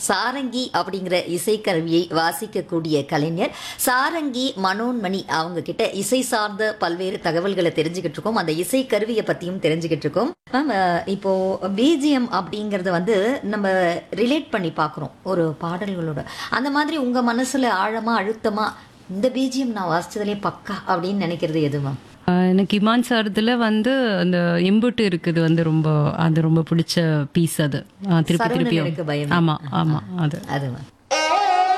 சாரங்கி அப்படிங்கிற இசைக்கருவியை வாசிக்கக்கூடிய கலைஞர் சாரங்கி மனோன்மணி அவங்க கிட்ட இசை சார்ந்த பல்வேறு தகவல்களை தெரிஞ்சுக்கிட்டு இருக்கோம் அந்த இசை கருவியை பத்தியும் தெரிஞ்சுக்கிட்டு இருக்கோம் மேம் இப்போ பிஜிஎம் அப்படிங்கறத வந்து நம்ம ரிலேட் பண்ணி பார்க்குறோம் ஒரு பாடல்களோட அந்த மாதிரி உங்க மனசுல ஆழமா அழுத்தமா இந்த பிஜிஎம் நான் வாசிச்சதுலேயே பக்கா அப்படின்னு நினைக்கிறது எது மேம் ஆஹ் எனக்கு இமான் சாரத்துல வந்து அந்த எம்புட்டு இருக்குது வந்து ரொம்ப அது ரொம்ப பிடிச்ச பீஸ் அது ஆஹ் திருப்பி சரவணன் திருப்பி எனக்கு பயமே. ஆமா ஆமா அது அது மேம்